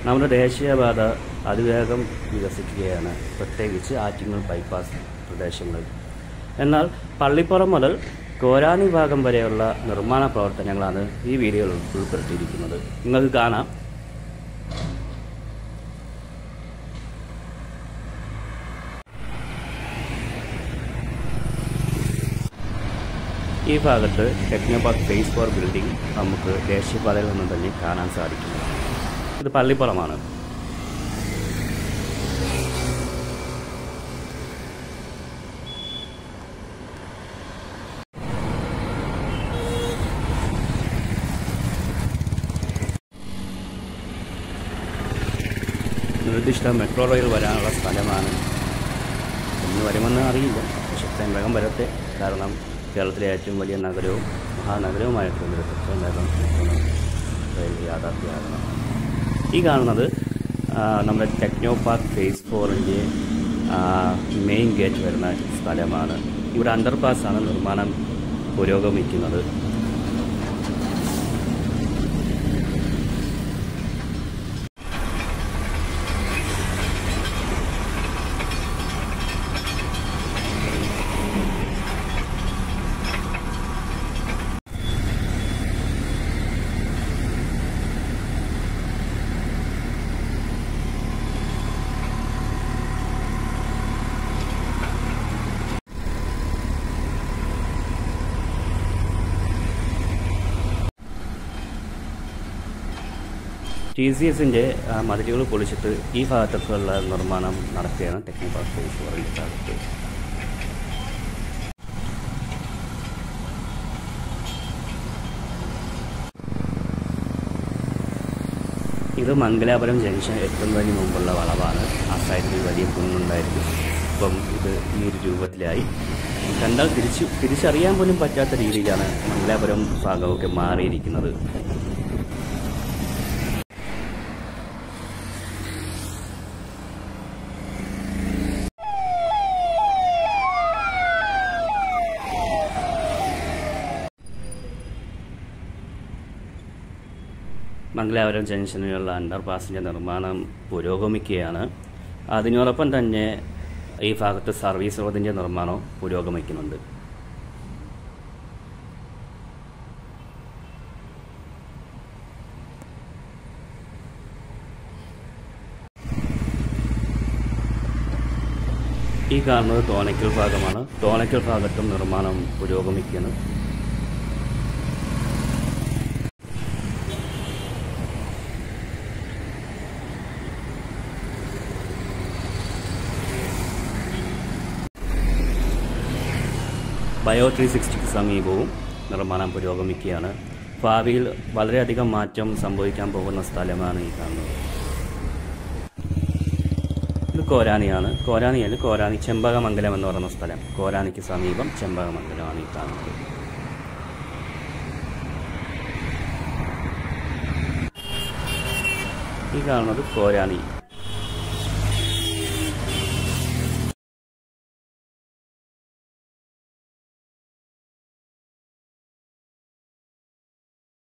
നമ്മുടെ ദേശീയപാത അതിവേഗം വികസിക്കുകയാണ് പ്രത്യേകിച്ച് ആറ്റിങ്ങൽ ബൈപ്പാസ് പ്രദേശങ്ങളിൽ എന്നാൽ പള്ളിപ്പുറം മുതൽ കോരാനി ഭാഗം വരെയുള്ള നിർമ്മാണ പ്രവർത്തനങ്ങളാണ് ഈ വീഡിയോയിൽ ഉൾപ്പെടുത്തിയിരിക്കുന്നത് നിങ്ങൾക്ക് കാണാം ഈ ഭാഗത്ത് ടെക്നോപാർക്ക് ഫേസ് ഫോർ ബിൽഡിംഗ് നമുക്ക് ദേശീയപാതയിൽ നിന്നും തന്നെ കാണാൻ സാധിക്കുന്നു ഇത് പള്ളിപ്പുറമാണ് നിർദ്ദിഷ്ട മെട്രോ റെയിൽ വരാനുള്ള സ്ഥലമാണ് എന്ന് വരുമെന്ന് അറിയില്ല പക്ഷെ എത്രയും വേഗം വരട്ടെ കാരണം കേരളത്തിലെ ഏറ്റവും വലിയ നഗരവും മഹാനഗരവുമായിട്ടുള്ള എത്രയും വേഗം എത്തണം റെയിൽ യാഥാർത്ഥ്യമാകണം ഈ കാണുന്നത് ആ, നമ്മുടെ ടെക്നോ പാർക്ക് ഫേസ് ഫോറിൻ്റെ മെയിൻ ഗേറ്റ് വരുന്ന സ്ഥലമാണ് ഇവിടെ അണ്ടർപാസ് ആണ് നിർമ്മാണം പുരോഗമിക്കുന്നത് ടി സി എസിൻ്റെ മതിലുകൾ പൊളിച്ചിട്ട് ഈ ഭാഗത്തൊക്കെയുള്ള നിർമ്മാണം നടക്കുകയാണ് ടെക്നിക്കൽ പാർക്ക് ഫേസ് ഫോറിൻ്റെ ഭാഗത്ത് ഇത് മംഗലാപുരം ജംഗ്ഷൻ എത്തുന്നതിന് മുമ്പുള്ള വളവാണ് ആ സൈഡിൽ വലിയ കുന്നുണ്ടായിരുന്നു ഇപ്പം ഇത് ഈ ഒരു രൂപത്തിലായി കണ്ടാൽ തിരിച്ച് തിരിച്ചറിയാൻ പോലും പറ്റാത്ത രീതിയിലാണ് മംഗലാപുരം ഭാഗമൊക്കെ മാറിയിരിക്കുന്നത് മംഗലാപുരം ജംഗ്ഷനിലുള്ള അണ്ടർപാസിൻ്റെ നിർമ്മാണം പുരോഗമിക്കുകയാണ് അതിനോടൊപ്പം തന്നെ ഈ ഭാഗത്ത് സർവീസ് റോഡിൻ്റെ നിർമ്മാണവും പുരോഗമിക്കുന്നുണ്ട് ഈ കാണുന്നത് തോണയ്ക്കൽ ഭാഗമാണ് തോണയ്ക്കൽ ഭാഗത്തും നിർമ്മാണം പുരോഗമിക്കുന്നു ബയോ ത്രീ സിക്സ്റ്റിക്ക് സമീപവും നിർമ്മാണം പുരോഗമിക്കുകയാണ് ഭാവിയിൽ വളരെയധികം മാറ്റം സംഭവിക്കാൻ പോകുന്ന സ്ഥലമാണ് ഈ കാണുന്നത് ഇത് കോരാനിയാണ് കോരാനിയല്ല കോരാനി ചെമ്പകമംഗലം എന്ന് പറയുന്ന സ്ഥലം കോരാനിക്ക് സമീപം ചെമ്പകമംഗലമാണ് ഈ കാണുന്നത് ഈ കാണുന്നത് കോരാനി